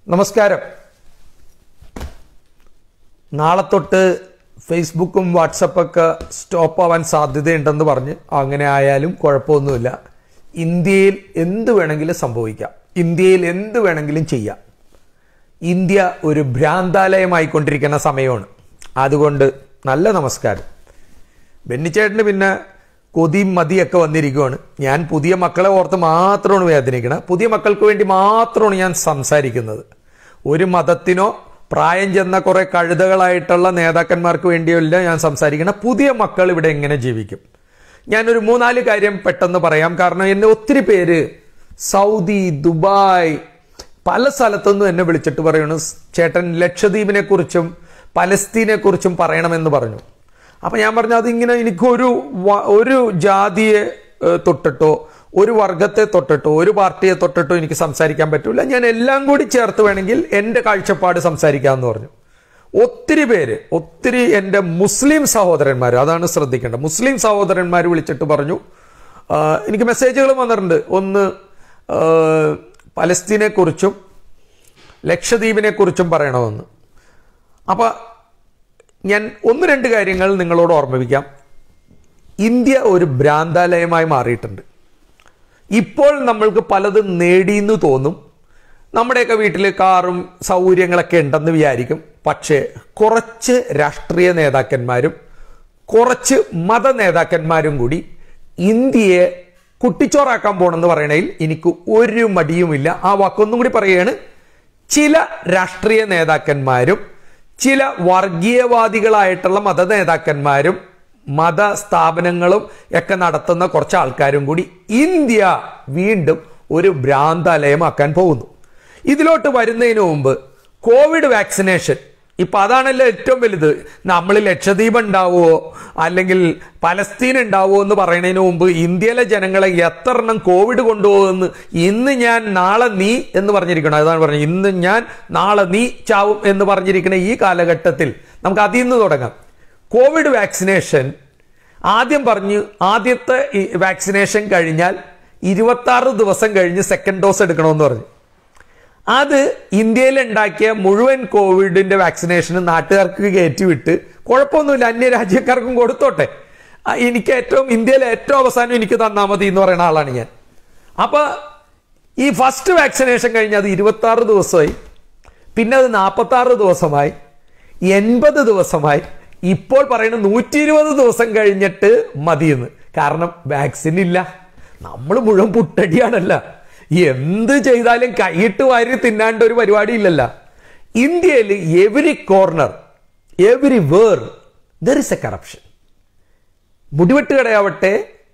നമസ്കാരം നാളെ തൊട്ട് ഫേസ്ബുക്കും വാട്സപ്പൊക്കെ സ്റ്റോപ്പ് ആവാൻ സാധ്യതയുണ്ടെന്ന് പറഞ്ഞ് അങ്ങനെ ആയാലും കുഴപ്പമൊന്നുമില്ല ഇന്ത്യയിൽ എന്ത് വേണമെങ്കിലും സംഭവിക്കാം ഇന്ത്യയിൽ എന്ത് വേണമെങ്കിലും ചെയ്യാം ഇന്ത്യ ഒരു ഭ്രാന്താലയമായിക്കൊണ്ടിരിക്കുന്ന സമയമാണ് അതുകൊണ്ട് നല്ല നമസ്കാരം ബെന്നിച്ചേട്ടന് പിന്നെ കൊതിയും മതിയൊക്കെ വന്നിരിക്കുവാണ് ഞാൻ പുതിയ മക്കളെ ഓർത്ത് മാത്രമാണ് വേദനിക്കുന്നത് പുതിയ മക്കൾക്ക് വേണ്ടി മാത്രമാണ് ഞാൻ സംസാരിക്കുന്നത് ഒരു മതത്തിനോ പ്രായം ചെന്ന കുറെ കഴുതകളായിട്ടുള്ള നേതാക്കന്മാർക്ക് വേണ്ടിയല്ല ഞാൻ സംസാരിക്കണം പുതിയ മക്കൾ ഇവിടെ എങ്ങനെ ജീവിക്കും ഞാനൊരു മൂന്നാല് കാര്യം പെട്ടെന്ന് പറയാം കാരണം എന്നെ ഒത്തിരി പേര് സൗദി ദുബായ് പല സ്ഥലത്തുനിന്നും എന്നെ വിളിച്ചിട്ട് പറയുന്നു ചേട്ടൻ ലക്ഷദ്വീപിനെ കുറിച്ചും പലസ്തീനെ കുറിച്ചും പറയണമെന്ന് പറഞ്ഞു അപ്പൊ ഞാൻ പറഞ്ഞു അതിങ്ങനെ എനിക്കൊരു വ- ഒരു ജാതിയെ ഏഹ്, തൊട്ടിട്ടോ ഒരു വർഗത്തെ തൊട്ടിട്ടോ ഒരു പാർട്ടിയെ തൊട്ടിട്ടോ എനിക്ക് സംസാരിക്കാൻ പറ്റില്ല ഞാൻ എല്ലാം കൂടി ചേർത്ത് വേണമെങ്കിൽ എൻ്റെ കാഴ്ചപ്പാട് സംസാരിക്കാമെന്ന് പറഞ്ഞു ഒത്തിരി പേര് ഒത്തിരി എൻ്റെ മുസ്ലിം സഹോദരന്മാർ അതാണ് ശ്രദ്ധിക്കേണ്ടത് മുസ്ലിം സഹോദരന്മാർ വിളിച്ചിട്ട് പറഞ്ഞു ആ, എനിക്ക് മെസ്സേജുകൾ വന്നിട്ടുണ്ട് ഒന്ന് ആ, പലസ്തീനെ കുറിച്ചും ലക്ഷദ്വീപിനെ കുറിച്ചും പറയണമെന്ന് അപ്പൊ ഞാൻ ഒന്ന് രണ്ട് കാര്യങ്ങൾ നിങ്ങളോട് ഓർമ്മിപ്പിക്കാം ഇന്ത്യ ഒരു ഭ്രാന്താലയമായി മാറിയിട്ടുണ്ട് ഇപ്പോൾ നമ്മൾക്ക് പലതും നേടിയെന്ന് തോന്നും നമ്മുടെയൊക്കെ വീട്ടിൽ കാറും സൗകര്യങ്ങളൊക്കെ ഉണ്ടെന്ന് വിചാരിക്കും പക്ഷേ കുറച്ച് രാഷ്ട്രീയ നേതാക്കന്മാരും കുറച്ച് മത നേതാക്കന്മാരും കൂടി ഇന്ത്യയെ കുട്ടിച്ചോറാക്കാൻ പോണെന്ന് പറയണതിൽ എനിക്ക് ഒരു മടിയുമില്ല ആ വാക്കൊന്നും കൂടി പറയുകയാണ് ചില രാഷ്ട്രീയ നേതാക്കന്മാരും ചില വർഗീയവാദികളായിട്ടുള്ള മത നേതാക്കന്മാരും മത സ്ഥാപനങ്ങളും ഒക്കെ നടത്തുന്ന കുറച്ച് ആൾക്കാരും കൂടി ഇന്ത്യ വീണ്ടും ഒരു ഭ്രാന്താലയമാക്കാൻ പോകുന്നു ഇതിലോട്ട് വരുന്നതിന് മുമ്പ് കോവിഡ് വാക്സിനേഷൻ ഇപ്പൊ അതാണല്ലോ ഏറ്റവും വലുത് നമ്മൾ ലക്ഷദ്വീപ് ഉണ്ടാവുമോ അല്ലെങ്കിൽ പലസ്തീൻ ഉണ്ടാവുമോ എന്ന് പറയുന്നതിന് മുമ്പ് ഇന്ത്യയിലെ ജനങ്ങളെ എത്ര എണ്ണം കോവിഡ് കൊണ്ടുപോകുമെന്ന് ഇന്ന് ഞാൻ നാളെ നീ എന്ന് പറഞ്ഞിരിക്കണം അതാണ് പറഞ്ഞത് ഇന്ന് ഞാൻ നാളെ നീ ചാവും എന്ന് പറഞ്ഞിരിക്കുന്ന ഈ കാലഘട്ടത്തിൽ നമുക്ക് അതിൽ നിന്ന് തുടങ്ങാം കോവിഡ് വാക്സിനേഷൻ ആദ്യം പറഞ്ഞു ആദ്യത്തെ ഈ വാക്സിനേഷൻ കഴിഞ്ഞാൽ ഇരുപത്തി ആറ് ദിവസം കഴിഞ്ഞ് സെക്കൻഡ് ഡോസ് എടുക്കണമെന്ന് പറഞ്ഞു അത് ഇന്ത്യയിൽ ഉണ്ടാക്കിയ മുഴുവൻ കോവിഡിന്റെ വാക്സിനേഷന് നാട്ടുകാർക്ക് കയറ്റിവിട്ട് കുഴപ്പമൊന്നുമില്ല അന്യ രാജ്യക്കാർക്കും കൊടുത്തോട്ടെ ആ, എനിക്ക് ഏറ്റവും ഇന്ത്യയിലെ ഏറ്റവും അവസാനം എനിക്ക് തന്നാൽ മതി എന്ന് പറയുന്ന ആളാണ് ഞാൻ അപ്പൊ ഈ ഫസ്റ്റ് വാക്സിനേഷൻ കഴിഞ്ഞ് അത് ഇരുപത്തി ആറ് ദിവസമായി പിന്നെ അത് നാൽപ്പത്തി ആറ് ദിവസമായി എൺപത് ദിവസമായി ഇപ്പോൾ പറയുന്നത് നൂറ്റി ഇരുപത് ദിവസം കഴിഞ്ഞിട്ട് മതിയെന്ന് കാരണം വാക്സിൻ ഇല്ല നമ്മൾ മുഴുവൻ പുട്ടടിയാണല്ല എന്ത് ചെയ്താലും കൈയിട്ട് വാരി തിന്നാണ്ട് ഒരു പരിപാടി ഇല്ലല്ല ഇന്ത്യയിൽ every corner everywhere there is a corruption മുടിവെട്ടുകടയാവട്ടെ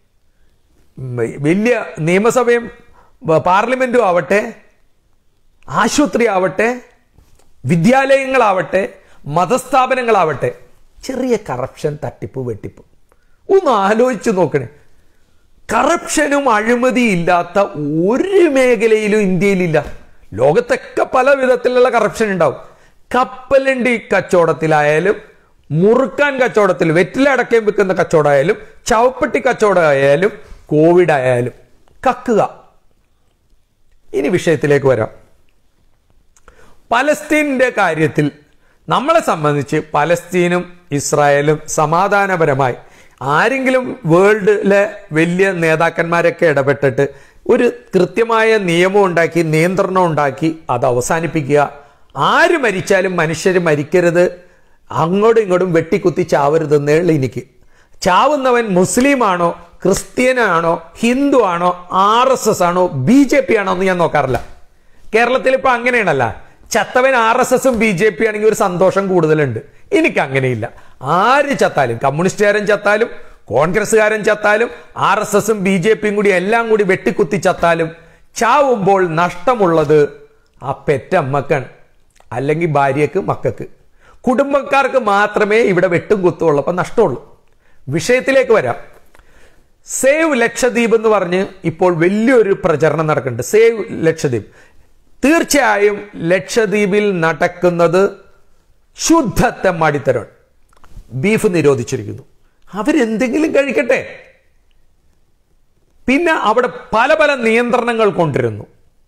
ഉം, വലിയ നിയമസഭയും ബ- പാർലമെന്റും ആവട്ടെ ആശുപത്രി ആവട്ടെ വിദ്യാലയങ്ങളാവട്ടെ മതസ്ഥാപനങ്ങളാവട്ടെ ചെറിയ കറപ്ഷൻ തട്ടിപ്പ് വെട്ടിപ്പ് ഒന്ന് ആലോചിച്ച് നോക്കണേ കറപ്ഷനും അഴിമതി ഇല്ലാത്ത ഒരു മേഖലയിലും ഇന്ത്യയിലില്ല ലോകത്തൊക്കെ പല വിധത്തിലുള്ള കറപ്ഷൻ ഉണ്ടാവും കപ്പലണ്ടി കച്ചവടത്തിലായാലും മുറുക്കാൻ കച്ചവടത്തിൽ വെറ്റില അടക്കയും വിൽക്കുന്ന കച്ചവടമായാലും ചവപ്പെട്ടി കച്ചവടമായാലും കോവിഡ് ആയാലും കക്കുക ഇനി വിഷയത്തിലേക്ക് വരാം പലസ്തീനിന്റെ കാര്യത്തിൽ നമ്മളെ സംബന്ധിച്ച് പലസ്തീനും ഇസ്രായേലും സമാധാനപരമായി ആരെങ്കിലും വേൾഡിലെ വലിയ നേതാക്കന്മാരൊക്കെ ഇടപെട്ടിട്ട് ഒരു കൃത്യമായ നിയമം ഉണ്ടാക്കി നിയന്ത്രണം ഉണ്ടാക്കി അത് അവസാനിപ്പിക്കുക ആര് മരിച്ചാലും മനുഷ്യർ മരിക്കരുത് അങ്ങോട്ടും ഇങ്ങോട്ടും വെട്ടിക്കുത്തി ചാവരുതെന്നേ ഉള്ളൂ എനിക്ക് ചാവുന്നവൻ മുസ്ലിം ആണോ ക്രിസ്ത്യനാണോ ഹിന്ദു ആണോ ആർ എസ് എസ് ആണോ ബി ജെ പി ആണോ എന്ന് ഞാൻ നോക്കാറില്ല കേരളത്തിൽ ഇപ്പൊ അങ്ങനെയാണല്ല ചത്തവൻ ആർ എസ് എസും ബി ജെ പി ആണെങ്കിൽ ഒരു സന്തോഷം കൂടുതലുണ്ട് എനിക്ക് അങ്ങനെയില്ല ആര് ചത്താലും കമ്മ്യൂണിസ്റ്റുകാരൻ ചത്താലും കോൺഗ്രസ്സുകാരൻ ചത്താലും ആർ എസ് എസും ബി ജെ പിയും കൂടി എല്ലാം കൂടി വെട്ടിക്കുത്തി ചത്താലും ചാവുമ്പോൾ നഷ്ടമുള്ളത് ആ പെറ്റമ്മക്കാണ് അല്ലെങ്കിൽ ഭാര്യക്ക് മക്കൾക്ക് കുടുംബക്കാർക്ക് മാത്രമേ ഇവിടെ വെട്ടും കുത്തുള്ളൂ അപ്പൊ നഷ്ടമുള്ളൂ വിഷയത്തിലേക്ക് വരാം സേവ് ലക്ഷദ്വീപ് എന്ന് പറഞ്ഞ് ഇപ്പോൾ വലിയൊരു പ്രചരണം നടക്കുന്നുണ്ട് സേവ് ലക്ഷദ്വീപ് തീർച്ചയായും ലക്ഷദ്വീപിൽ നടക്കുന്നത് ശുദ്ധ തെമ്മാടിത്തരമാണ് ബീഫ് നിരോധിച്ചിരിക്കുന്നു അവരെന്തെങ്കിലും കഴിക്കട്ടെ പിന്നെ അവിടെ പല പല നിയന്ത്രണങ്ങൾ കൊണ്ടിരുന്നു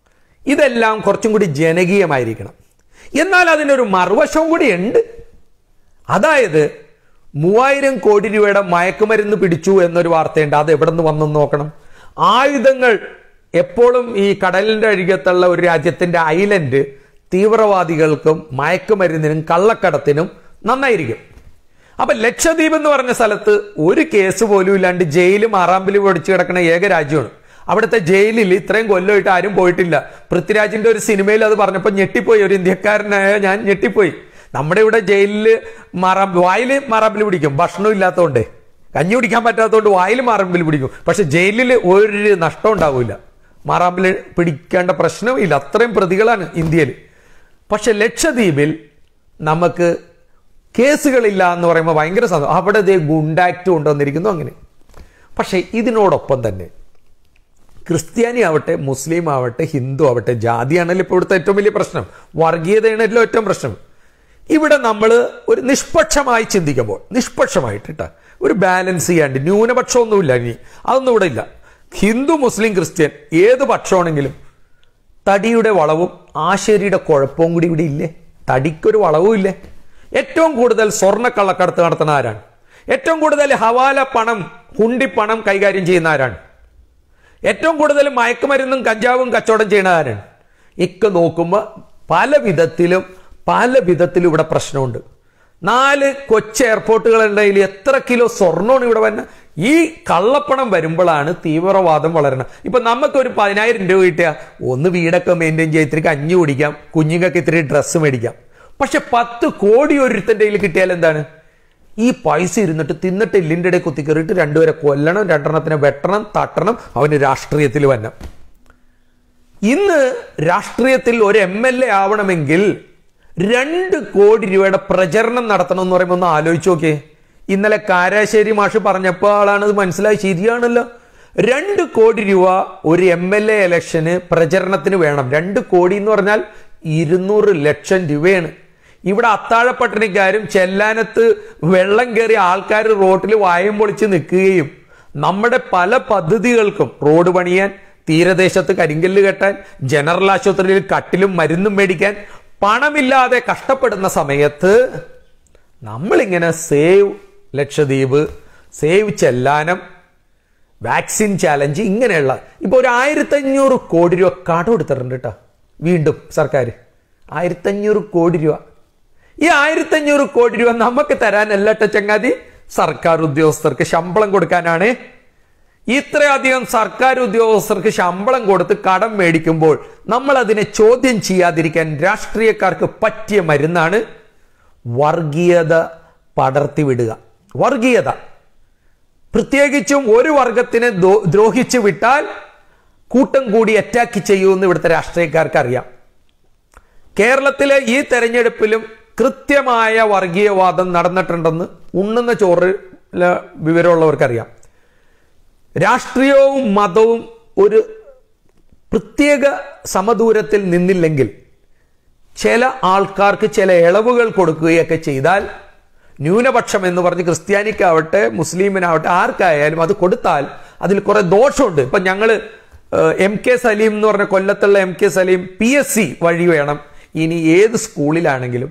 ഇതെല്ലാം കുറച്ചും കൂടി ജനകീയമായിരിക്കണം എന്നാൽ അതിനൊരു മറുവശവും കൂടി ഉണ്ട് അതായത് മൂവായിരം കോടി രൂപയുടെ മയക്കുമരുന്ന് പിടിച്ചു എന്നൊരു വാർത്തയുണ്ട് അത് എവിടെ നിന്ന് വന്നെന്ന് നോക്കണം ആയുധങ്ങൾ എപ്പോഴും ഈ കടലിന്റെ അരികത്തുള്ള ഒരു രാജ്യത്തിന്റെ ഐലൻഡ് തീവ്രവാദികൾക്കും മയക്കുമരുന്നിനും കള്ളക്കടത്തിനും നന്നായിരിക്കും അപ്പൊ ലക്ഷദ്വീപ് എന്ന് പറഞ്ഞ സ്ഥലത്ത് ഒരു കേസ് പോലും ഇല്ലാണ്ട് ജയിലും ആറാമ്പിലും പൊടിച്ചു കിടക്കുന്ന ഏക രാജ്യമാണ് അവിടുത്തെ ജയിലിൽ ഇത്രയും കൊല്ലമായിട്ട് ആരും പോയിട്ടില്ല പൃഥ്വിരാജിന്റെ ഒരു സിനിമയിൽ അത് പറഞ്ഞപ്പോൾ ഞെട്ടിപ്പോയി ഒരു ഇന്ത്യക്കാരനായ ഞാൻ ഞെട്ടിപ്പോയി നമ്മുടെ ഇവിടെ ജയിലിൽ മാറാമ്പ് വായിൽ മാറാമ്പിൽ പിടിക്കും ഭക്ഷണം ഇല്ലാത്തതുകൊണ്ട് കഞ്ഞി കുടിക്കാൻ പറ്റാത്തതുകൊണ്ട് വായിൽ മാറാമ്പിൽ പിടിക്കും പക്ഷെ ജയിലിൽ ഒരു നഷ്ടം ഉണ്ടാവില്ല മാറാമ്പിൽ പിടിക്കേണ്ട പ്രശ്നമില്ല അത്രയും പ്രതികളാണ് ഇന്ത്യയിൽ പക്ഷെ ലക്ഷദ്വീപിൽ നമുക്ക് കേസുകളില്ല എന്ന് പറയുമ്പോൾ ഭയങ്കര സന്തോഷം അവിടെ ദേ ഗുണ്ടാക്ട് കൊണ്ടുവന്നിരിക്കുന്നു അങ്ങനെ പക്ഷേ ഇതിനോടൊപ്പം തന്നെ ക്രിസ്ത്യാനി ആവട്ടെ മുസ്ലിം ആവട്ടെ ഹിന്ദു ആവട്ടെ ജാതിയാണല്ലോ ഇപ്പോൾ ഇവിടുത്തെ ഏറ്റവും വലിയ പ്രശ്നം വർഗീയതയാണല്ലോ ഏറ്റവും പ്രശ്നം ഇവിടെ നമ്മൾ ഒരു നിഷ്പക്ഷമായി ചിന്തിക്കുമ്പോൾ നിഷ്പക്ഷമായിട്ട് കേട്ടോ ഒരു ബാലൻസ് ചെയ്യാണ്ട് ന്യൂനപക്ഷമൊന്നുമില്ല ഇനി അതൊന്നും ഇവിടെ ഇല്ല ഹിന്ദു മുസ്ലിം ക്രിസ്ത്യൻ ഏത് പക്ഷമാണെങ്കിലും തടിയുടെ വളവും ആശേരിയുടെ കുഴപ്പവും കൂടി ഇവിടെ ഇല്ലേ തടിക്കൊരു വളവും ഇല്ലേ ഏറ്റവും കൂടുതൽ സ്വർണ്ണ കള്ളക്കടത്ത് നടത്തുന്ന ആരാണ് ഏറ്റവും കൂടുതൽ ഹവാല പണം ഹുണ്ടി പണം കൈകാര്യം ചെയ്യുന്ന ആരാണ് ഏറ്റവും കൂടുതൽ മയക്കുമരുന്നും കഞ്ചാവും കച്ചവടം ചെയ്യുന്ന ആരാണ് ഇക്കെ നോക്കുമ്പോൾ പല വിധത്തിലും പല വിധത്തിലും ഇവിടെ പ്രശ്നമുണ്ട് നാല് കൊച്ചു എയർപോർട്ടുകളുണ്ടെങ്കിൽ എത്ര കിലോ സ്വർണ്ണമാണ് ഇവിടെ വരുന്നത് ഈ കള്ളപ്പണം വരുമ്പോഴാണ് തീവ്രവാദം വളരണം ഇപ്പൊ നമുക്ക് ഒരു പതിനായിരം രൂപ കിട്ടിയാൽ ഒന്ന് വീടൊക്കെ മെയിൻറ്റെയിൻ ചെയ്ത് ഇത്തിരി കഞ്ഞി കുടിക്കാം കുഞ്ഞുങ്ങൾക്ക് ഇത്തിരി ഡ്രസ്സ് മേടിക്കാം പക്ഷെ പത്ത് കോടി ഒരുത്തൻ്റെ കയ്യിൽ കിട്ടിയാൽ എന്താണ് ഈ പൈസ ഇരുന്നിട്ട് തിന്നിട്ട് എല്ലിൻ്റെ ഇടയിൽ കുത്തി കയറിയിട്ട് രണ്ടുപേരെ കൊല്ലണം രണ്ടെണ്ണത്തിനെ വെട്ടണം തട്ടണം അവന് രാഷ്ട്രീയത്തിൽ വരണം ഇന്ന് രാഷ്ട്രീയത്തിൽ ഒരു എം എൽ എ ആവണമെങ്കിൽ രണ്ട് കോടി രൂപയുടെ പ്രചരണം നടത്തണം എന്ന് പറയുമ്പോൾ ഒന്ന് ആലോചിച്ച് നോക്കിയേ ഇന്നലെ കാരാശ്ശേരി മാഷ് പറഞ്ഞപ്പോൾ ആളാണ് ഇത് മനസ്സിലായി ശരിയാണല്ലോ രണ്ട് കോടി രൂപ ഒരു എം എൽ എ ഇലക്ഷന് പ്രചരണത്തിന് വേണം രണ്ട് കോടി എന്ന് പറഞ്ഞാൽ ഇരുന്നൂറ് ലക്ഷം രൂപയാണ് ഇവിടെ അത്താഴപ്പട്ടിണിക്കാരും ചെല്ലാനത്ത് വെള്ളം കയറി ആൾക്കാർ റോട്ടിൽ വായും പൊളിച്ച് നിൽക്കുകയും നമ്മുടെ പല പദ്ധതികൾക്കും റോഡ് പണിയാൻ തീരദേശത്ത് കരിങ്കല്ല് കെട്ടാൻ ജനറൽ ആശുപത്രിയിൽ കട്ടിലും മരുന്നും മേടിക്കാൻ പണമില്ലാതെ കഷ്ടപ്പെടുന്ന സമയത്ത് നമ്മളിങ്ങനെ save Lakshadweep save Chellanam vaccine challenge ഇങ്ങനെയുള്ള ഇപ്പോൾ ഒരു ആയിരത്തഞ്ഞൂറ് കോടി രൂപ കടം എടുത്തിട്ടുണ്ട് കേട്ടോ വീണ്ടും സർക്കാർ ആയിരത്തഞ്ഞൂറ് കോടി രൂപ ഈ ആയിരത്തഞ്ഞൂറ് കോടി രൂപ നമുക്ക് തരാനല്ല ട്ടോ ചങ്ങാതി സർക്കാർ ഉദ്യോഗസ്ഥർക്ക് ശമ്പളം കൊടുക്കാനാണ് ഇത്രയധികം സർക്കാർ ഉദ്യോഗസ്ഥർക്ക് ശമ്പളം കൊടുത്ത് കടം മേടിക്കുമ്പോൾ നമ്മൾ അതിനെ ചോദ്യം ചെയ്യാതിരിക്കാൻ രാഷ്ട്രീയക്കാർക്ക് പറ്റിയ മരുന്നാണ് വർഗീയത പടർത്തിവിടുക വർഗീയത പ്രത്യേകിച്ചും ഒരു വർഗത്തിനെ ദോ- ദ്രോഹിച്ചു വിട്ടാൽ കൂട്ടം കൂടി അറ്റാക്ക് ചെയ്യുമെന്ന് ഇവിടുത്തെ രാഷ്ട്രീയക്കാർക്ക് അറിയാം കേരളത്തിലെ ഈ തെരഞ്ഞെടുപ്പിലും കൃത്യമായ വർഗീയവാദം നടന്നിട്ടുണ്ടെന്ന് ഉണ്ണുന്ന ചോറ് വിവരമുള്ളവർക്കറിയാം രാഷ്ട്രീയവും മതവും ഒരു പ്രത്യേക സമദൂരത്തിൽ നിന്നില്ലെങ്കിൽ ചില ആൾക്കാർക്ക് ചില ഇളവുകൾ കൊടുക്കുകയൊക്കെ ചെയ്താൽ ന്യൂനപക്ഷം എന്ന് പറഞ്ഞ് ക്രിസ്ത്യാനിക്കാവട്ടെ മുസ്ലിമിനാവട്ടെ ആർക്കായാലും അത് കൊടുത്താൽ അതിൽ കുറെ ദോഷമുണ്ട് ഇപ്പൊ ഞങ്ങള് എം കെ സലീം എന്ന് പറഞ്ഞ കൊല്ലത്തുള്ള M K Saleem P S C വഴി വേണം ഇനി ഏത് സ്കൂളിലാണെങ്കിലും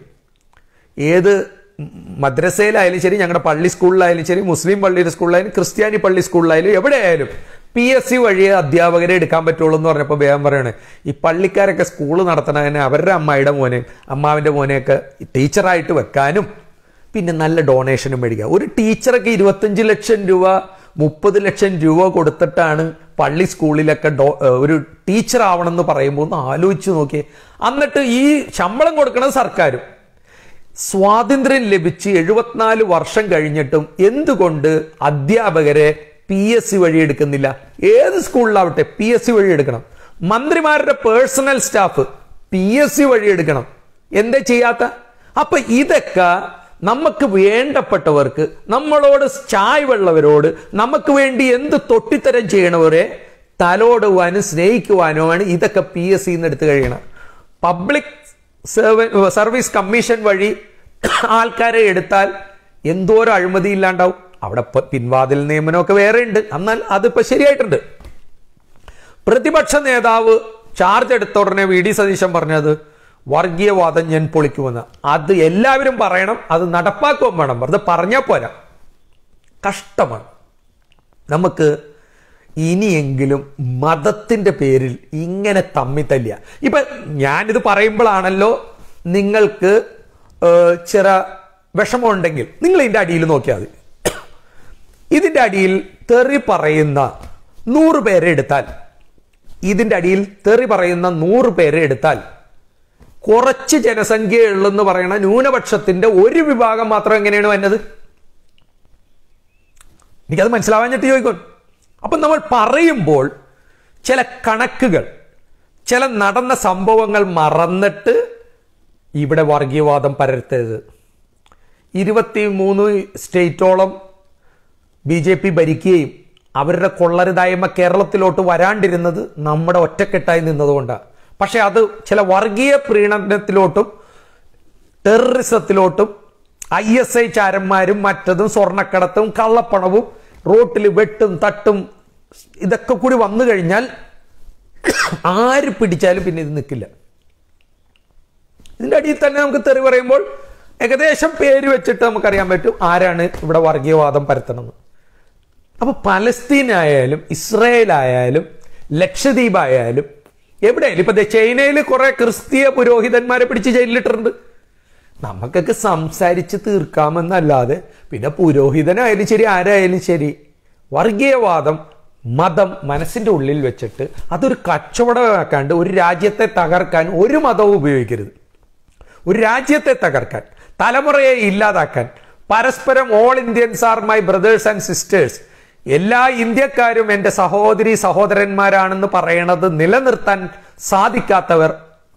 ഏത് മദ്രസയിലായാലും ശരി ഞങ്ങളുടെ പള്ളി സ്കൂളിലായാലും ശരി മുസ്ലിം പള്ളിയുടെ സ്കൂളിലായാലും ക്രിസ്ത്യാനി പള്ളി സ്കൂളിലായാലും എവിടെയായാലും പി എസ് സി വഴി അധ്യാപകരെ എടുക്കാൻ പറ്റുള്ളൂ എന്ന് പറഞ്ഞപ്പോൾ വേഗം പറയാണ് ഈ പള്ളിക്കാരൊക്കെ സ്കൂൾ നടത്തണതിന് അവരുടെ അമ്മായിയുടെ മോനെ അമ്മാവിൻ്റെ മോനെയൊക്കെ ടീച്ചറായിട്ട് വെക്കാനും പിന്നെ നല്ല ഡൊണേഷനും മേടിക്കുക ഒരു ടീച്ചറൊക്കെ ഇരുപത്തഞ്ച് ലക്ഷം രൂപ മുപ്പത് ലക്ഷം രൂപ കൊടുത്തിട്ടാണ് പള്ളി സ്കൂളിലൊക്കെ ഡോ ഒരു ടീച്ചർ ആവണം എന്ന് പറയുമ്പോൾ ഒന്ന് ആലോചിച്ച് നോക്കിയേ എന്നിട്ട് ഈ ശമ്പളം കൊടുക്കുന്നത് സർക്കാരും സ്വാതന്ത്ര്യം ലഭിച്ച് എഴുപത്തിനാല് വർഷം കഴിഞ്ഞിട്ടും എന്തുകൊണ്ട് അധ്യാപകരെ പി എസ് സി വഴി എടുക്കുന്നില്ല ഏത് സ്കൂളിലാവട്ടെ പി എസ് സി വഴി എടുക്കണം മന്ത്രിമാരുടെ personal staff P S C വഴി എടുക്കണം എന്താ ചെയ്യാത്ത അപ്പൊ ഇതൊക്കെ നമുക്ക് വേണ്ടപ്പെട്ടവർക്ക് നമ്മളോട് ചായ്വുള്ളവരോട് നമുക്ക് വേണ്ടി എന്ത് തൊട്ടിത്തരം ചെയ്യണവരെ തലോടുവാനും സ്നേഹിക്കുവാനുമാണ് ഇതൊക്കെ പി എസ് സിന്ന് എടുത്തു കഴിയണം പബ്ലിക് സർവീസ് കമ്മീഷൻ വഴി ആൾക്കാരെ എടുത്താൽ എന്തോരം അഴിമതി ഇല്ലാണ്ടാവും അവിടെ ഇപ്പൊ പിൻവാതിൽ നിയമനമൊക്കെ വേറെ ഉണ്ട് എന്നാൽ അതിപ്പോ ശരിയായിട്ടുണ്ട് പ്രതിപക്ഷ നേതാവ് ചാർജ് എടുത്ത ഉടനെ വി ഡി സതീശൻ പറഞ്ഞത് വർഗീയവാദം ഞാൻ പൊളിക്കുമെന്ന് അത് എല്ലാവരും പറയണം അത് നടപ്പാക്കുകയും വേണം വെറുതെ പറഞ്ഞാൽ പോരാ കഷ്ടമാണ് നമുക്ക് ഇനിയെങ്കിലും മതത്തിന്റെ പേരിൽ ഇങ്ങനെ തമ്മി തല്ലിയ ഇപ്പൊ ഞാനിത് പറയുമ്പോഴാണല്ലോ നിങ്ങൾക്ക് ഏഹ്, ചില വിഷമമുണ്ടെങ്കിൽ നിങ്ങൾ ഇതിന്റെ അടിയിൽ നോക്കിയാൽ മതി ഇതിന്റെ അടിയിൽ തെറി പറയുന്ന നൂറ് പേരെ എടുത്താൽ ഇതിന്റെ അടിയിൽ തെറി പറയുന്ന നൂറ് പേരെ എടുത്താൽ കുറച്ച് ജനസംഖ്യ ഉള്ളെന്ന് പറയുന്ന ന്യൂനപക്ഷത്തിന്റെ ഒരു വിഭാഗം മാത്രം എങ്ങനെയാണ് വന്നത് എനിക്കത് മനസ്സിലാവാഞ്ഞിട്ട് ചോദിക്കും അപ്പം നമ്മൾ പറയുമ്പോൾ ചില കണക്കുകൾ ചില നടന്ന സംഭവങ്ങൾ മറന്നിട്ട് ഇവിടെ വർഗീയവാദം പരത്തരുത് ഇരുപത്തി മൂന്ന് സ്റ്റേറ്റോളം ബി ജെ പി ഭരിക്കുകയും അവരുടെ കൊള്ളരുതായ്മ കേരളത്തിലോട്ട് വരാണ്ടിരുന്നത് നമ്മുടെ ഒറ്റക്കെട്ടായി നിന്നതുകൊണ്ടാണ് പക്ഷെ അത് ചില വർഗീയ പ്രീണനത്തിലോട്ടും ടെററിസത്തിലോട്ടും ഐ എസ് ഐ ചാരന്മാരും മറ്റതും സ്വർണ്ണക്കടത്തും കള്ളപ്പണവും റോട്ടിൽ വെട്ടും തട്ടും ഇതൊക്കെ കൂടി വന്നു കഴിഞ്ഞാൽ ആര് പിടിച്ചാലും പിന്നെ ഇത് നിൽക്കില്ല ഇതിന്റെ അടിയിൽ തന്നെ നമുക്ക് തെറി പറയുമ്പോൾ ഏകദേശം പേര് വെച്ചിട്ട് നമുക്കറിയാൻ പറ്റും ആരാണ് ഇവിടെ വർഗീയവാദം പരത്തണമെന്ന് അപ്പൊ പലസ്തീൻ ആയാലും ഇസ്രായേൽ ആയാലും ലക്ഷദ്വീപ് ആയാലും എവിടെയായാലും ഇപ്പൊ ദേ ചൈനയിൽ കുറെ ക്രിസ്തീയ പുരോഹിതന്മാരെ പിടിച്ച് ജയിലിലിട്ടിട്ടുണ്ട് നമുക്കൊക്കെ സംസാരിച്ച് തീർക്കാമെന്നല്ലാതെ പിന്നെ പുരോഹിതനായാലും ശരി ആരായാലും ശരി വർഗീയവാദം മതം മനസ്സിന്റെ ഉള്ളിൽ വെച്ചിട്ട് അതൊരു കച്ചവടമാക്കാണ്ട് ഒരു രാജ്യത്തെ തകർക്കാൻ ഒരു മതവും ഉപയോഗിക്കരുത് ഒരു രാജ്യത്തെ തകർക്കാൻ തലമുറയെ ഇല്ലാതാക്കാൻ പരസ്പരം all Indians are my brothers and sisters എല്ലാ ഇന്ത്യക്കാരും എൻ്റെ സഹോദരി സഹോദരന്മാരാണെന്ന് പറയണത് നിലനിർത്താൻ സാധിക്കാത്തവർ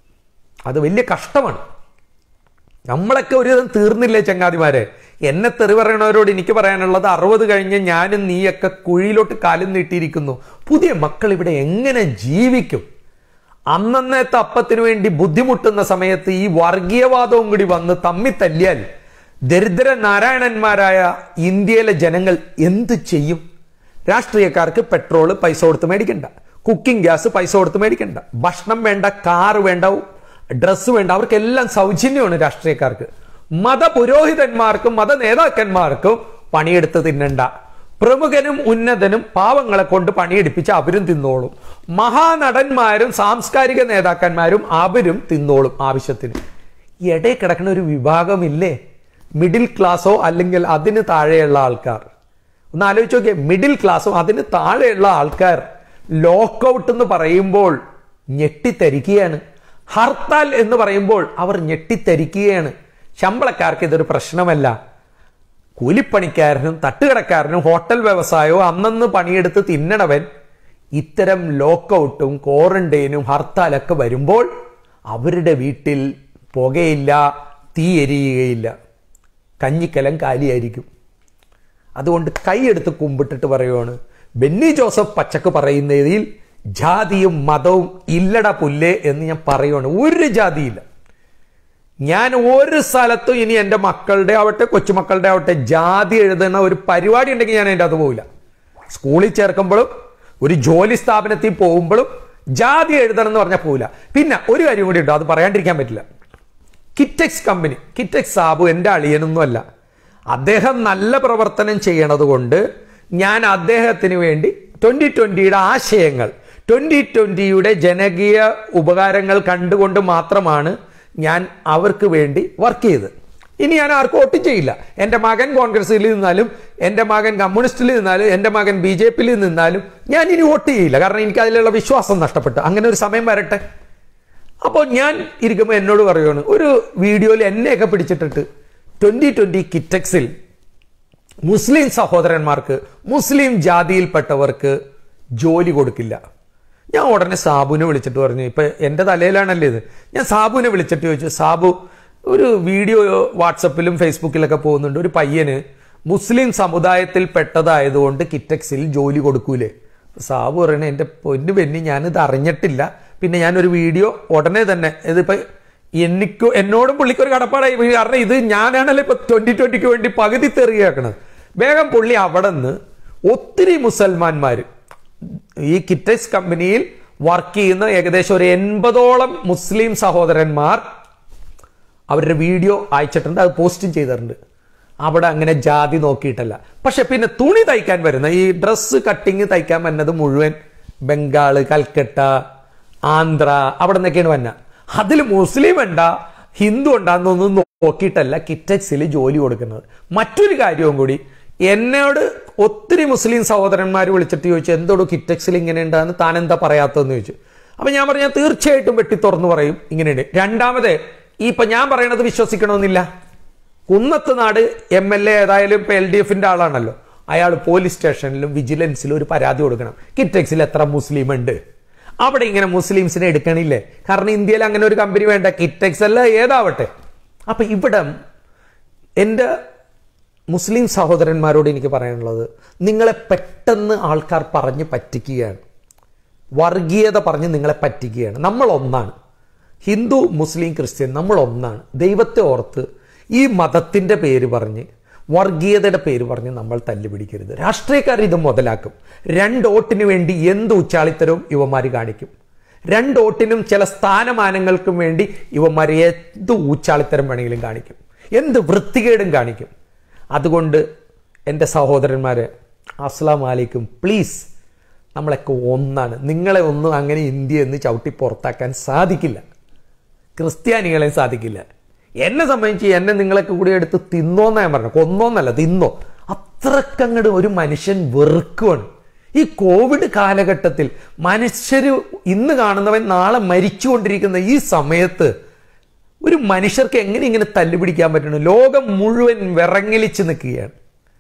അത് വലിയ കഷ്ടമാണ് നമ്മളൊക്കെ ഒരു വിധം തീർന്നില്ലേ ചങ്ങാതിമാരെ എന്നെ തെറി പറയണവരോട് എനിക്ക് പറയാനുള്ളത് അറുപത് കഴിഞ്ഞ് ഞാനും നീയൊക്കെ കുഴിയിലോട്ട് കാലും നീട്ടിയിരിക്കുന്നു പുതിയ മക്കൾ ഇവിടെ എങ്ങനെ ജീവിക്കും അന്നന്നത്തെ അപ്പത്തിനു വേണ്ടി ബുദ്ധിമുട്ടുന്ന സമയത്ത് ഈ വർഗീയവാദവും കൂടി വന്ന് തമ്മി തല്ലിയാൽ ദരിദ്ര നാരായണന്മാരായ ഇന്ത്യയിലെ ജനങ്ങൾ എന്ത് ചെയ്യും രാഷ്ട്രീയക്കാർക്ക് പെട്രോൾ പൈസ കൊടുത്ത് മേടിക്കണ്ട കുക്കിംഗ് ഗ്യാസ് പൈസ കൊടുത്ത് മേടിക്കണ്ട ഭക്ഷണം വേണ്ട കാർ വേണ്ട ഡ്രസ്സ് വേണ്ട അവർക്കെല്ലാം സൗജന്യമാണ് രാഷ്ട്രീയക്കാർക്ക് മതപുരോഹിതന്മാർക്കും മത നേതാക്കന്മാർക്കും പണിയെടുത്ത് തിന്നണ്ട പ്രമുഖനും ഉന്നതനും പാവങ്ങളെ കൊണ്ട് പണിയെടുപ്പിച്ച് അവരും തിന്നോളും മഹാനടന്മാരും സാംസ്കാരിക നേതാക്കന്മാരും അവരും തിന്നോളും ആവശ്യത്തിന് ഇടയിൽ കിടക്കുന്ന ഒരു വിഭാഗമില്ലേ മിഡിൽ ക്ലാസ്സോ അല്ലെങ്കിൽ അതിന് താഴെയുള്ള ആൾക്കാർ ഒന്ന് ആലോചിച്ച് നോക്കിയേ മിഡിൽ ക്ലാസ്സും അതിന് താഴെയുള്ള ആൾക്കാർ ലോക്കൗട്ട് എന്ന് പറയുമ്പോൾ ഞെട്ടിത്തരിക്കുകയാണ് ഹർത്താൽ എന്ന് പറയുമ്പോൾ അവർ ഞെട്ടിത്തരിക്കുകയാണ് ശമ്പളക്കാർക്ക് ഇതൊരു പ്രശ്നമല്ല കൂലിപ്പണിക്കാരനും തട്ടുകടക്കാരനും ഹോട്ടൽ വ്യവസായവും അന്നന്ന് പണിയെടുത്ത് തിന്നണവൻ ഇത്തരം ലോക്കൗട്ടും ക്വാറന്റൈനും ഹർത്താലൊക്കെ വരുമ്പോൾ അവരുടെ വീട്ടിൽ പുകയില്ല തീ എരിയുകയില്ല കഞ്ഞിക്കലം കാലിയായിരിക്കും അതുകൊണ്ട് കൈയെടുത്ത് കുമ്പിട്ടിട്ട് പറയുവാണ് ബെന്നി ജോസഫ് പച്ചക്ക് പറയുന്നതിൽ ജാതിയും മതവും ഇല്ലട പുല്ലേ എന്ന് ഞാൻ പറയുവാണ് ഒരു ജാതിയില്ല ഞാൻ ഒരു സ്ഥലത്തും ഇനി എൻ്റെ മക്കളുടെ ആവട്ടെ കൊച്ചുമക്കളുടെ ആവട്ടെ ജാതി എഴുതുന്ന ഒരു പരിപാടി ഉണ്ടെങ്കിൽ ഞാൻ അതിൻ്റെ അത് പോവില്ല സ്കൂളിൽ ചേർക്കുമ്പോഴും ഒരു ജോലി സ്ഥാപനത്തിൽ പോകുമ്പോഴും ജാതി എഴുതണം എന്ന് പറഞ്ഞാൽ പോവില്ല പിന്നെ ഒരു കാര്യം കൂടി ഉണ്ട് അത് പറയാണ്ടിരിക്കാൻ പറ്റില്ല കിറ്റെക്സ് കമ്പനി കിറ്റെക്സ് സാബു എൻ്റെ അളിയനൊന്നുമല്ല അദ്ദേഹം നല്ല പ്രവർത്തനം ചെയ്യണത് കൊണ്ട് ഞാൻ അദ്ദേഹത്തിന് വേണ്ടി ട്വൻ്റി ട്വൻ്റിയുടെ ആശയങ്ങൾ ട്വൻ്റി ട്വൻ്റിയുടെ ജനകീയ ഉപകാരങ്ങൾ കണ്ടുകൊണ്ട് മാത്രമാണ് ഞാൻ അവർക്ക് വേണ്ടി വർക്ക് ചെയ്തത് ഇനി ഞാൻ ആർക്കും വോട്ട് ചെയ്യില്ല എൻ്റെ മകൻ കോൺഗ്രസിൽ നിന്നാലും എൻ്റെ മകൻ കമ്മ്യൂണിസ്റ്റിൽ നിന്നാലും എൻ്റെ മകൻ ബി ജെ പിയിൽ നിന്നാലും ഞാൻ ഇനി വോട്ട് ചെയ്യില്ല കാരണം എനിക്ക് അതിലുള്ള വിശ്വാസം നഷ്ടപ്പെട്ടു അങ്ങനെ ഒരു സമയം വരട്ടെ അപ്പോൾ ഞാൻ ഇരിക്കുമ്പോൾ എന്നോട് പറയുകയാണ് ഒരു വീഡിയോയിൽ എന്നെയൊക്കെ പിടിച്ചിട്ടിട്ട് ട്വൻ്റി ട്വൻ്റി കിറ്റക്സിൽ മുസ്ലിം സഹോദരന്മാർക്ക് മുസ്ലിം ജാതിയിൽപ്പെട്ടവർക്ക് ജോലി കൊടുക്കില്ല ഞാൻ ഉടനെ സാബുവിനെ വിളിച്ചിട്ട് പറഞ്ഞു ഇപ്പൊ എൻ്റെ തലയിലാണല്ലേ ഇത് ഞാൻ സാബുവിനെ വിളിച്ചിട്ട് ചോദിച്ചു സാബു ഒരു വീഡിയോ വാട്സപ്പിലും ഫേസ്ബുക്കിലൊക്കെ പോകുന്നുണ്ട് ഒരു പയ്യന് മുസ്ലിം സമുദായത്തിൽ പെട്ടതായതുകൊണ്ട് കിറ്റക്സിൽ ജോലി കൊടുക്കൂലേ സാബു പറയണേ എൻ്റെ പൊന്നു പെന്നി ഞാനിത് അറിഞ്ഞിട്ടില്ല പിന്നെ ഞാനൊരു വീഡിയോ ഉടനെ തന്നെ ഇതിപ്പോ എനിക്ക് എന്നോടും പുള്ളിക്ക് ഒരു കടപ്പാടായി പോയി. കാരണം ഇത് ഞാനാണല്ലോ ഇപ്പൊ ട്വന്റി ട്വന്റിക്ക് വേണ്ടി പകുതി തെറിയാക്കണത് വേഗം പുള്ളി അവിടെ നിന്ന് ഒത്തിരി മുസൽമാന്മാർ ഈ കിറ്റക്സ് കമ്പനിയിൽ വർക്ക് ചെയ്യുന്ന ഏകദേശം ഒരു എൺപതോളം മുസ്ലിം സഹോദരന്മാർ അവരുടെ വീഡിയോ അയച്ചിട്ടുണ്ട് അത് പോസ്റ്റും ചെയ്തിട്ടുണ്ട് അവിടെ അങ്ങനെ ജാതി നോക്കിയിട്ടല്ല പക്ഷെ പിന്നെ തുണി തയ്ക്കാൻ വരുന്ന ഈ ഡ്രസ്സ് കട്ടിങ് തയ്ക്കാൻ വരുന്നത് മുഴുവൻ ബംഗാള് കൽക്കട്ട ആന്ധ്ര അവിടെ നിന്നൊക്കെയാണ് വന്ന അതിൽ മുസ്ലിം വേണ്ട ഹിന്ദു ഉണ്ടാന്നൊന്നും നോക്കിയിട്ടല്ല കിറ്റക്സിൽ ജോലി കൊടുക്കുന്നത് മറ്റൊരു കാര്യവും കൂടി എന്നോട് ഒത്തിരി മുസ്ലിം സഹോദരന്മാർ വിളിച്ചിട്ട് ചോദിച്ചു എന്തോട് കിറ്റക്സിൽ ഇങ്ങനെ ഉണ്ടാന്ന് താൻ എന്താ പറയാത്തതെന്ന് ചോദിച്ചു അപ്പൊ ഞാൻ പറഞ്ഞു ഞാൻ തീർച്ചയായിട്ടും വെട്ടി തുറന്നു പറയും ഇങ്ങനെയുണ്ട് രണ്ടാമത് ഈ ഇപ്പൊ ഞാൻ പറയണത് വിശ്വസിക്കണമെന്നില്ല കുന്നത്ത് നാട് എം എൽ എ ഏതായാലും ഇപ്പൊ എൽ ഡി എഫിന്റെ ആളാണല്ലോ അയാൾ പോലീസ് സ്റ്റേഷനിലും വിജിലൻസിലും ഒരു പരാതി കൊടുക്കണം കിറ്റക്സിൽ എത്ര മുസ്ലിം ഉണ്ട് അവിടെ ഇങ്ങനെ മുസ്ലിംസിനെ എടുക്കണില്ലേ കാരണം ഇന്ത്യയിൽ അങ്ങനെ ഒരു കമ്പനി വേണ്ട കിറ്റക്സ് അല്ല ഏതാവട്ടെ അപ്പൊ ഇവിടെ എൻ്റെ മുസ്ലിം സഹോദരന്മാരോട് എനിക്ക് പറയാനുള്ളത് നിങ്ങളെ പെട്ടെന്ന് ആൾക്കാർ പറഞ്ഞ് പറ്റിക്കുകയാണ് വർഗീയത പറഞ്ഞ് നിങ്ങളെ പറ്റിക്കുകയാണ് നമ്മൾ ഒന്നാണ് ഹിന്ദു മുസ്ലിം ക്രിസ്ത്യൻ നമ്മൾ ഒന്നാണ് ദൈവത്തെ ഓർത്ത് ഈ മതത്തിൻ്റെ പേര് പറഞ്ഞ് വർഗീയതയുടെ പേര് പറഞ്ഞ് നമ്മൾ തല്ലുപിടിക്കരുത് രാഷ്ട്രീയക്കാർ ഇത് മുതലാക്കും രണ്ട് വോട്ടിന് വേണ്ടി എന്ത് ഉച്ചാളിത്തരവും ഇവന്മാർ കാണിക്കും രണ്ട് വോട്ടിനും ചില സ്ഥാനമാനങ്ങൾക്കും വേണ്ടി ഇവന്മാർ എന്ത് ഊച്ചാളിത്തരം വേണമെങ്കിലും കാണിക്കും എന്ത് വൃത്തികേടും കാണിക്കും അതുകൊണ്ട് എൻ്റെ സഹോദരന്മാരെ അസ്ലാം വലൈക്കും പ്ലീസ് നമ്മളൊക്കെ ഒന്നാണ് നിങ്ങളെ ഒന്നും അങ്ങനെ ഇന്ത്യ എന്ന് ചവിട്ടി പുറത്താക്കാൻ സാധിക്കില്ല ക്രിസ്ത്യാനികളെയും സാധിക്കില്ല എന്നെ സംബന്ധിച്ച് എന്നെ നിങ്ങളൊക്കെ കൂടി എടുത്ത് തിന്നോന്നാ ഞാൻ പറഞ്ഞു കൊന്നോന്നല്ല തിന്നോ അത്രക്കങ്ങട് ഒരു മനുഷ്യൻ വെറുക്കുവാണ് ഈ കോവിഡ് കാലഘട്ടത്തിൽ മനുഷ്യര് ഇന്ന് കാണുന്നവൻ നാളെ മരിച്ചുകൊണ്ടിരിക്കുന്ന ഈ സമയത്ത് ഒരു മനുഷ്യർക്ക് എങ്ങനെ ഇങ്ങനെ തല്ലുപിടിക്കാൻ പറ്റണം ലോകം മുഴുവൻ വിറങ്ങലിച്ച് നിൽക്കുകയാണ്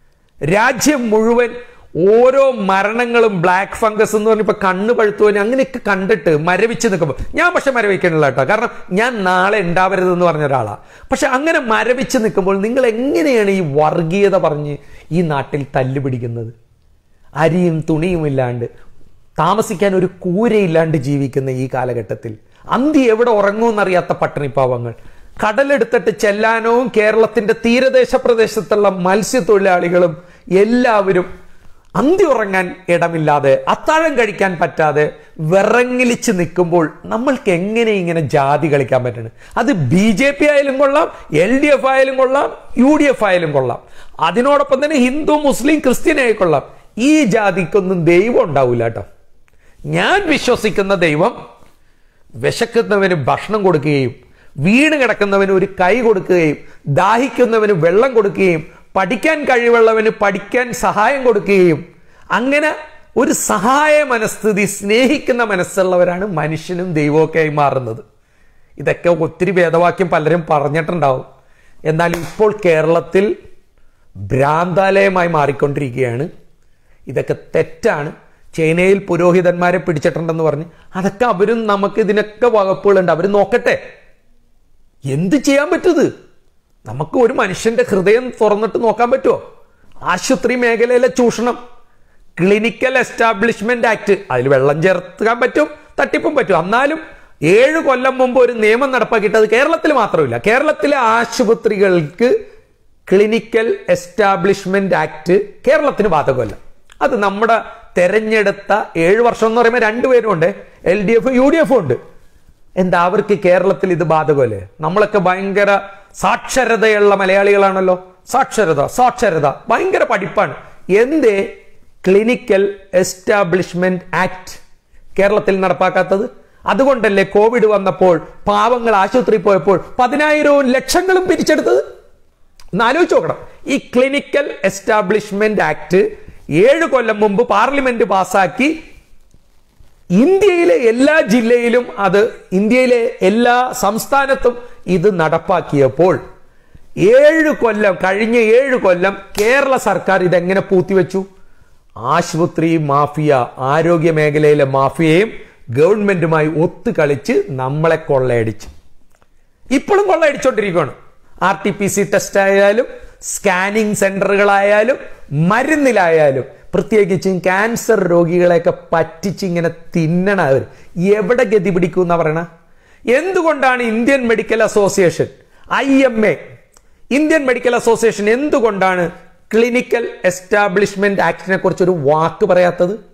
രാജ്യം മുഴുവൻ ഓരോ മരണങ്ങളും ബ്ലാക്ക് ഫംഗസ് എന്ന് പറഞ്ഞപ്പോൾ കണ്ണ് പഴുത്തുപോയി അങ്ങനെയൊക്കെ കണ്ടിട്ട് മരവിച്ച് നിൽക്കുമ്പോൾ ഞാൻ പക്ഷെ മരവിക്കണില്ല കേട്ടോ കാരണം ഞാൻ നാളെ ഉണ്ടാവരുതെന്ന് പറഞ്ഞ ഒരാളാണ് പക്ഷെ അങ്ങനെ മരവിച്ച് നിൽക്കുമ്പോൾ നിങ്ങൾ എങ്ങനെയാണ് ഈ വർഗീയത പറഞ്ഞ് ഈ നാട്ടിൽ തല്ലുപിടിക്കുന്നത് അരിയും തുണിയും ഇല്ലാണ്ട് താമസിക്കാൻ ഒരു കൂരയില്ലാണ്ട് ജീവിക്കുന്ന ഈ കാലഘട്ടത്തിൽ അന്തി എവിടെ ഉറങ്ങുമെന്നറിയാത്ത പട്ടിണിപ്പാവങ്ങൾ കടലെടുത്തിട്ട് ചെല്ലാനവും കേരളത്തിന്റെ തീരദേശ പ്രദേശത്തുള്ള മത്സ്യത്തൊഴിലാളികളും എല്ലാവരും അന്തി ഉറങ്ങാൻ ഇടമില്ലാതെ അത്താഴം കഴിക്കാൻ പറ്റാതെ വിറങ്ങിലിച്ച് നിൽക്കുമ്പോൾ നമ്മൾക്ക് എങ്ങനെ ഇങ്ങനെ ജാതി കളിക്കാൻ പറ്റണം അത് ബി ജെ പി ആയാലും കൊള്ളാം എൽ ഡി എഫ് ആയാലും കൊള്ളാം യു ഡി എഫ് ആയാലും കൊള്ളാം അതിനോടൊപ്പം തന്നെ ഹിന്ദു മുസ്ലിം ക്രിസ്ത്യൻ ആയിക്കൊള്ളാം ഈ ജാതിക്കൊന്നും ദൈവം ഉണ്ടാവില്ല കേട്ടോ ഞാൻ വിശ്വസിക്കുന്ന ദൈവം വിശക്കുന്നവന് ഭക്ഷണം കൊടുക്കുകയും വീണ് കിടക്കുന്നവന് ഒരു കൈ കൊടുക്കുകയും ദാഹിക്കുന്നവന് വെള്ളം കൊടുക്കുകയും പഠിക്കാൻ കഴിവുള്ളവന് പഠിക്കാൻ സഹായം കൊടുക്കുകയും അങ്ങനെ ഒരു സഹായ മനസ്ഥിതി സ്നേഹിക്കുന്ന മനസ്സുള്ളവരാണ് മനുഷ്യനും ദൈവമൊക്കെ ആയി മാറുന്നത് ഇതൊക്കെ ഒത്തിരി വേദവാക്യം പലരും പറഞ്ഞിട്ടുണ്ടാവും എന്നാൽ ഇപ്പോൾ കേരളത്തിൽ ഭ്രാന്താലയമായി മാറിക്കൊണ്ടിരിക്കുകയാണ് ഇതൊക്കെ തെറ്റാണ് ചൈനയിൽ പുരോഹിതന്മാരെ പിടിച്ചിട്ടുണ്ടെന്ന് പറഞ്ഞ് അതൊക്കെ അവരും നമുക്ക് ഇതിനൊക്കെ വകുപ്പുകളുണ്ട് അവർ നോക്കട്ടെ എന്ത് ചെയ്യാൻ പറ്റുത് നമുക്ക് ഒരു മനുഷ്യന്റെ ഹൃദയം തുറന്നിട്ട് നോക്കാൻ പറ്റുമോ ആശുപത്രി മേഖലയിലെ ചൂഷണം ക്ലിനിക്കൽ എസ്റ്റാബ്ലിഷ്മെന്റ് ആക്ട് അതിൽ വെള്ളം ചേർക്കാൻ പറ്റും തട്ടിപ്പും പറ്റും എന്നാലും ഏഴ് കൊല്ലം മുമ്പ് ഒരു നിയമം നടപ്പാക്കിയിട്ട് അത് കേരളത്തിൽ മാത്രമില്ല കേരളത്തിലെ ആശുപത്രികൾക്ക് ക്ലിനിക്കൽ എസ്റ്റാബ്ലിഷ്മെന്റ് ആക്ട് കേരളത്തിന് ബാധകമല്ല അത് നമ്മുടെ തെരഞ്ഞെടുത്ത ഏഴ് വർഷം എന്ന് പറയുമ്പോൾ രണ്ടുപേരും ഉണ്ട് L D F U D എഫും ഉണ്ട് എന്താ അവർക്ക് കേരളത്തിൽ ഇത് ബാധകമല്ലേ നമ്മളൊക്കെ ഭയങ്കര സാക്ഷരതയുള്ള മലയാളികളാണല്ലോ സാക്ഷരത സാക്ഷരത ഭയങ്കര പഠിപ്പാണ് എന്തേ ക്ലിനിക്കൽ എസ്റ്റാബ്ലിഷ്മെന്റ് ആക്ട് കേരളത്തിൽ നടപ്പാക്കാത്തത് അതുകൊണ്ടല്ലേ കോവിഡ് വന്നപ്പോൾ പാവങ്ങൾ ആശുപത്രിയിൽ പോയപ്പോൾ പതിനായിരവും ലക്ഷങ്ങളും പിരിച്ചെടുത്തത് ഒന്ന് ആലോചിച്ച് നോക്കണം ഈ ക്ലിനിക്കൽ എസ്റ്റാബ്ലിഷ്മെന്റ് ആക്ട് ഏഴ് കൊല്ലം മുമ്പ് പാർലമെന്റ് പാസാക്കി ഇന്ത്യയിലെ എല്ലാ ജില്ലയിലും അത് ഇന്ത്യയിലെ എല്ലാ സംസ്ഥാനത്തും ഇത് നടപ്പാക്കിയപ്പോൾ ഏഴ് കൊല്ലം കഴിഞ്ഞ ഏഴ് കൊല്ലം കേരള സർക്കാർ ഇതെങ്ങനെ പൂത്തിവെച്ചു ആശുപത്രി മാഫിയ ആരോഗ്യ മേഖലയിലെ മാഫിയയും ഗവൺമെന്റുമായി ഒത്തുകളിച്ച് നമ്മളെ കൊള്ളയടിച്ചു ഇപ്പോഴും കൊള്ളയടിച്ചോണ്ടിരിക്കുകയാണ് R T P C test ആയാലും സ്കാനിങ് സെന്ററുകളായാലും മരുന്നിലായാലും പ്രത്യേകിച്ചും ക്യാൻസർ രോഗികളെയൊക്കെ പറ്റിച്ച് ഇങ്ങനെ തിന്നണ അവർ എവിടെ ഗതി പിടിക്കും എന്നാ പറയണ എന്തുകൊണ്ടാണ് Indian medical association I M A Indian medical association എന്തുകൊണ്ടാണ് ക്ലിനിക്കൽ എസ്റ്റാബ്ലിഷ്മെന്റ് ആക്ടിനെ കുറിച്ച് ഒരു വാക്ക് പറയാത്തത്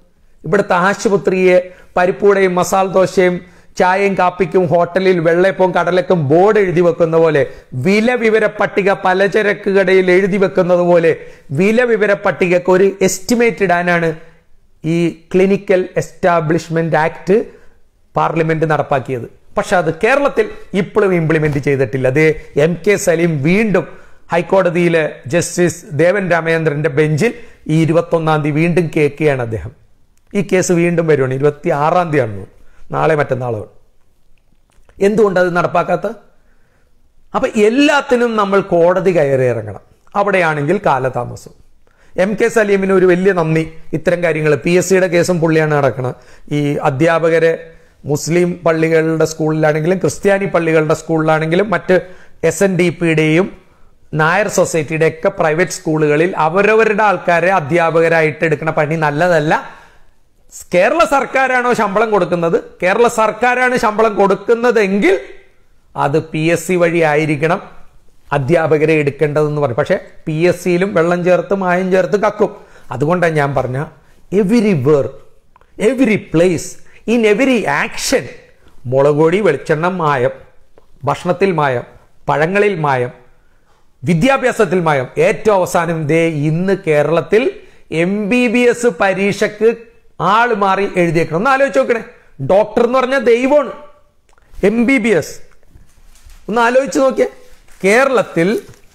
ഇവിടുത്തെ ആശുപത്രിയെ പരിപ്പൂടയും മസാല ദോശയും ചായയും കാപ്പിക്കും ഹോട്ടലിൽ വെള്ളയപ്പവും കടലക്കും ബോർഡ് എഴുതി വെക്കുന്ന പോലെ വില വിവര പട്ടിക പലചരക്ക് കടയിൽ എഴുതി വെക്കുന്നത് പോലെ വില വിവര പട്ടികക്ക് ഒരു എസ്റ്റിമേറ്റ് ഇടാനാണ് ഈ ക്ലിനിക്കൽ എസ്റ്റാബ്ലിഷ്മെന്റ് ആക്ട് പാർലമെന്റ് നടപ്പാക്കിയത് പക്ഷെ അത് കേരളത്തിൽ ഇപ്പോഴും ഇംപ്ലിമെന്റ് ചെയ്തിട്ടില്ല അത് എം കെ സലീം വീണ്ടും ഹൈക്കോടതിയിലെ ജസ്റ്റിസ് ദേവൻ രാമചന്ദ്രന്റെ ബെഞ്ചിൽ ഈ ഇരുപത്തൊന്നാം തീയതി വീണ്ടും കേൾക്കുകയാണ് അദ്ദേഹം ഈ കേസ് വീണ്ടും വരുവാണ് ഇരുപത്തി ആറാം തീയതി ആണ് നാളെ മറ്റന്നാളോ എന്തുകൊണ്ട് അത് നടപ്പാക്കാത്ത അപ്പൊ എല്ലാത്തിനും നമ്മൾ കോടതി കയറി ഇറങ്ങണം അവിടെയാണെങ്കിൽ കാലതാമസം എം കെ സലീമിന് ഒരു വലിയ നന്ദി ഇത്തരം കാര്യങ്ങൾ പി എസ് സിയുടെ കേസും പുള്ളിയാണ് നടക്കുന്നത് ഈ അധ്യാപകരെ മുസ്ലിം പള്ളികളുടെ സ്കൂളിലാണെങ്കിലും ക്രിസ്ത്യാനി പള്ളികളുടെ സ്കൂളിലാണെങ്കിലും മറ്റ് എസ് എൻ ഡി പിയുടെയും നായർ സൊസൈറ്റിയുടെ ഒക്കെ പ്രൈവറ്റ് സ്കൂളുകളിൽ അവരവരുടെ ആൾക്കാരെ അധ്യാപകരായിട്ട് എടുക്കുന്ന പണി നല്ലതല്ല കേരള സർക്കാരാണോ ശമ്പളം കൊടുക്കുന്നത് കേരള സർക്കാരാണ് ശമ്പളം കൊടുക്കുന്നതെങ്കിൽ അത് പി എസ് സി വഴി ആയിരിക്കണം അധ്യാപകരെ എടുക്കേണ്ടതെന്ന് പറയും പക്ഷെ പി എസ് സിയിലും വെള്ളം ചേർത്ത് മായം ചേർത്ത് കക്കും അതുകൊണ്ടാണ് ഞാൻ പറഞ്ഞ everywhere every place in every action മുളകൊടി വെളിച്ചെണ്ണ മായം ഭക്ഷണത്തിൽ മായം പഴങ്ങളിൽ മായം വിദ്യാഭ്യാസത്തിൽ മായം ഏറ്റവും അവസാനം ദേ ഇന്ന് കേരളത്തിൽ എം ബി ബി എസ് പരീക്ഷക്ക് ആള് മാറി എഴുതിയേക്കണം ഒന്ന് ആലോചിച്ച് നോക്കണേ ഡോക്ടർ എന്ന് പറഞ്ഞാൽ ദൈവമാണ് എം ബി ബി എസ് ഒന്ന് ആലോചിച്ച് നോക്കിയേ കേരളത്തിൽ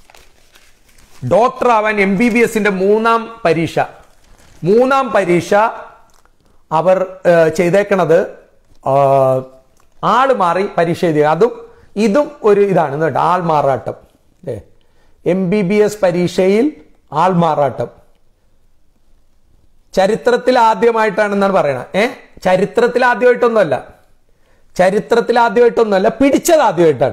ഡോക്ടർ ആവാൻ എം ബി ബി എസിന്റെ മൂന്നാം പരീക്ഷ മൂന്നാം പരീക്ഷ അവർ ഏഹ്, ചെയ്തേക്കണത് ആ, ആള് മാറി പരീക്ഷ എഴുതിയ അതും ഇതും ഒരു ഇതാണ് കേട്ടോ ആൾ മാറാട്ടം എം ബി ബി എസ് പരീക്ഷയിൽ ആൾ മാറാട്ടം ചരിത്രത്തിൽ ആദ്യമായിട്ടാണെന്നാണ് പറയണത് ഏ ചരിത്രത്തിൽ ആദ്യമായിട്ടൊന്നുമല്ല ചരിത്രത്തിൽ ആദ്യമായിട്ടൊന്നുമല്ല പിടിച്ചത് ആദ്യമായിട്ടാണ്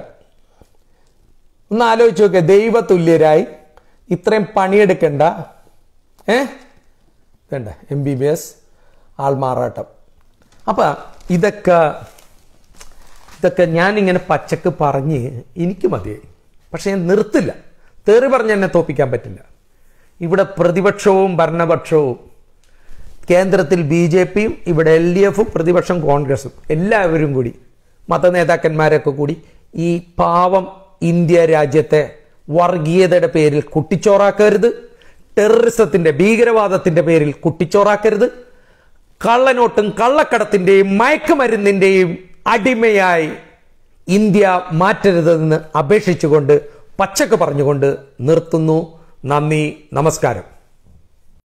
ഒന്ന് ആലോചിച്ച് നോക്കുക ദൈവതുല്യരായി ഇത്രയും പണിയെടുക്കണ്ട ഏ വേണ്ട എം ബി ബി എസ് ആൾമാറാട്ടം അപ്പൊ ഇതൊക്കെ ഇതൊക്കെ ഞാൻ ഇങ്ങനെ പച്ചക്ക് പറഞ്ഞ് എനിക്ക് മതിയായി പക്ഷെ ഞാൻ നിർത്തില്ല തെറി പറഞ്ഞ് എന്നെ തോപ്പിക്കാൻ പറ്റില്ല ഇവിടെ പ്രതിപക്ഷവും ഭരണപക്ഷവും കേന്ദ്രത്തിൽ ബി ജെ പിയും ഇവിടെ എൽ ഡി എഫും പ്രതിപക്ഷം കോൺഗ്രസും എല്ലാവരും കൂടി മത നേതാക്കന്മാരൊക്കെ കൂടി ഈ പാവം ഇന്ത്യ രാജ്യത്തെ വർഗീയതയുടെ പേരിൽ കുട്ടിച്ചോറാക്കരുത് ടെററിസത്തിന്റെ ഭീകരവാദത്തിന്റെ പേരിൽ കുട്ടിച്ചോറാക്കരുത് കള്ളനോട്ടും കള്ളക്കടത്തിന്റെയും മയക്കുമരുന്നിന്റെയും അടിമയായി ഇന്ത്യ മാറ്റരുതെന്ന് അപേക്ഷിച്ചുകൊണ്ട് പച്ചക്ക് പറഞ്ഞുകൊണ്ട് നിർത്തുന്നു നന്ദി നമസ്കാരം